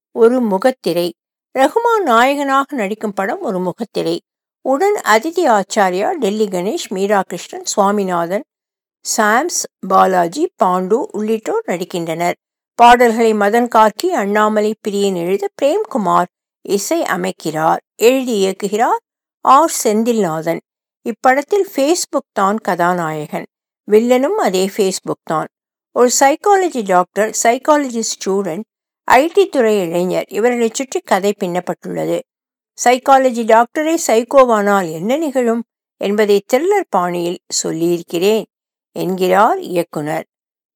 ஒரு முகத்திரை ரகுமான் நாயகனாக நடிக்கும் படம் ஒரு முகத்திரை உடன் அதிதி ஆச்சாரியா டெல்லி கணேஷ் மீரா கிருஷ்ணன் சுவாமிநாதன் சாம்ஸ் பாலாஜி பாண்டு உள்ளிட்டோர் நடிக்கின்றனர் பாடல்களை மதன் கார்கி அண்ணாமலை பிரியன் எழுத பிரேம்குமார் இசை அமைக்கிறார் எழுதி இயக்குகிறார் ஆர் செந்தில்நாதன் இப்படத்தில் ஃபேஸ்புக் தான் கதாநாயகன் வில்லனும் அதே ஃபேஸ்புக் தான் ஒரு psychology doctor psychology student IT துறை இளைஞர் இவர்களை சுற்றி கதை பின்னப்பட்டுள்ளது சைக்காலஜி டாக்டரே சைக்கோவானால் என்ன நிகழும் என்பதை த்ரில்லர் பாணியில் சொல்லியிருக்கிறேன் என்கிறார் இயக்குனர்